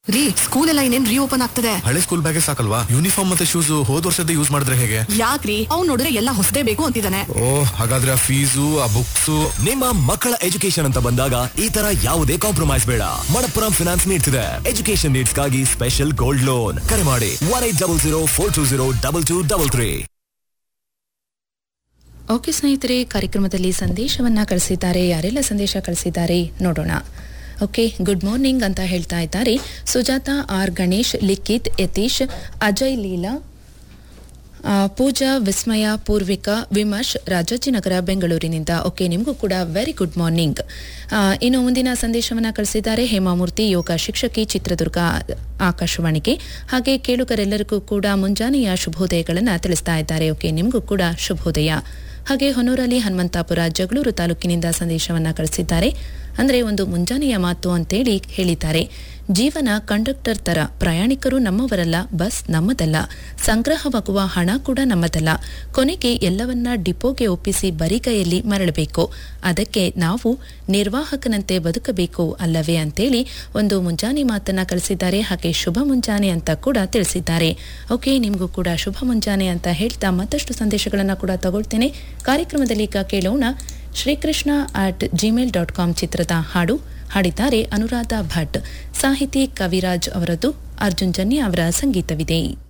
ರೀ ಸ್ಕೂಲ್ ಎಲ್ಲ ಇನ್ನೇನ್ ರೀಓಪನ್ ಆಗ್ತದೆ ಹಳೆ ಸ್ಕೂಲ್ ಬ್ಯಾಗೇ ಸಾಕಲ್ವಾ ಯೂನಿಫಾರ್ಮ್ ಮತ್ತೆ ಶೂಸ್ ಹೋದ್ ವರ್ಷದ ಯೂಸ್ ಮಾಡಿದ್ರೆ ಹೇಗೆ ಯಾಕ್ರಿ ಅವ್ನ್ ನೋಡಿದ್ರೆ ಎಲ್ಲ ಹೊಸದೇ ಬೇಕು ಅಂತಿದ್ದಾನೆ ಓ ಹಾಗಾದ್ರೆ ಆ ಫೀಸು ಆ ಬುಕ್ಸ್ ನಿಮ್ಮ ಮಕ್ಕಳ ಎಜುಕೇಶನ್ ಅಂತ ಬಂದಾಗ ಈ ತರ ಯಾವುದೇ ಕಾಂಪ್ರಮೈಸ್ ಬೇಡ ಮಣಪ್ಪುರಂ ಫಿನಾನ್ಸ್ ನೀಡ್ಸ್ ಇದೆ ಎಜುಕೇಶನ್ ನೀಡ್ಸ್ ಗಾಗಿ ಸ್ಪೆಷಲ್ ಗೋಲ್ಡ್ ಲೋನ್ ಕರೆ ಮಾಡಿ one eight double zero four two zero double two double three okay ಸ್ನೇಹಿತರೆ ಕಾರ್ಯಕ್ರಮದಲ್ಲಿ ಸಂದೇಶವನ್ನ ಕಳಿಸಿದ್ದಾರೆ ಯಾರೆಲ್ಲ ಸಂದೇಶ ಕಳಿಸಿದ್ದಾರೆ ನೋಡೋಣ ಓಕೆ ಗುಡ್ ಮಾರ್ನಿಂಗ್ ಅಂತ ಹೇಳ್ತಾ ಇದ್ದಾರೆ ಸುಜಾತ ಆರ್ ಗಣೇಶ್ ಲಿಖಿತ್ ಯತೀಶ್ ಅಜಯ್ ಲೀಲಾ ಆ, ಪೂಜಾ ವಿಸ್ಮಯ ಪೂರ್ವಿಕಾ ವಿಮರ್ಶ್ ರಾಜಾಜಿನಗರ ಬೆಂಗಳೂರಿನಿಂದ ಓಕೆ ನಿಮಗೂ ಕೂಡ ವೆರಿ ಗುಡ್ ಮಾರ್ನಿಂಗ್ ಆ, ಇನ್ನು ಮುಂದಿನ ಸಂದೇಶವನ್ನ ಕಳಿಸಿದ್ದಾರೆ ಹೇಮಾಮೂರ್ತಿ ಯೋಗ ಶಿಕ್ಷಕಿ ಚಿತ್ರದುರ್ಗ ಆಕಾಶವಾಣಿಗೆ ಹಾಗೆ ಕೇಳುಗರೆಲ್ಲರಿಗೂ ಕೂಡ ಮುಂಜಾನೆಯ ಶುಭೋದಯಗಳನ್ನು ತಿಳಿಸ್ತಾ ಇದ್ದಾರೆ ಓಕೆ ನಿಮಗೂ ಕೂಡ ಶುಭೋದಯ ಹಾಗೆ ಹೊನ್ನೂರಲ್ಲಿ ಹನುಮಂತಾಪುರ ಜಗಳೂರು ತಾಲೂಕಿನಿಂದ ಸಂದೇಶವನ್ನ ಕಳಿಸಿದ್ದಾರೆ ಅಂದ್ರೆ ಒಂದು ಮುಂಜಾನೆಯ ಮಾತು ಅಂತೇಳಿ ಹೇಳಿದ್ದಾರೆ ಜೀವನ ಕಂಡಕ್ಟರ್ ತರ ಪ್ರಯಾಣಿಕರು ನಮ್ಮವರಲ್ಲ ಬಸ್ ನಮ್ಮದಲ್ಲ ಸಂಗ್ರಹವಾಗುವ ಹಣ ಕೂಡ ನಮ್ಮದಲ್ಲ ಕೊನೆಗೆ ಎಲ್ಲವನ್ನ ಡಿಪೋಗೆ ಒಪ್ಪಿಸಿ ಬರಿಗೈಯಲ್ಲಿ ಮರಳಬೇಕು ಅದಕ್ಕೆ ನಾವು ನಿರ್ವಾಹಕನಂತೆ ಬದುಕಬೇಕು ಅಲ್ಲವೇ ಅಂತೇಳಿ ಒಂದು ಮುಂಜಾನೆ ಮಾತನ್ನ ಕಳಿಸಿದ್ದಾರೆ ಹಾಗೆ ಶುಭ ಮುಂಜಾನೆ ಅಂತ ಕೂಡ ತಿಳಿಸಿದ್ದಾರೆ ಓಕೆ ನಿಮಗೂ ಕೂಡ ಶುಭ ಮುಂಜಾನೆ ಅಂತ ಹೇಳ್ತಾ ಮತ್ತಷ್ಟು ಸಂದೇಶಗಳನ್ನ ಕೂಡ ತಗೊಳ್ತೇನೆ ಕಾರ್ಯಕ್ರಮದಲ್ಲಿ ಈಗ ಕೇಳೋಣ Srikrishna at Gmail dot com ಚಿತ್ರದ ಹಾಡು ಹಾಡಿದ್ದಾರೆ ಅನುರಾಧ ಭಟ್ ಸಾಹಿತಿ ಕವಿರಾಜ್ ಅವರದ್ದು ಅರ್ಜುನ್ ಜನ್ಯ ಅವರ ಸಂಗೀತವಿದೆ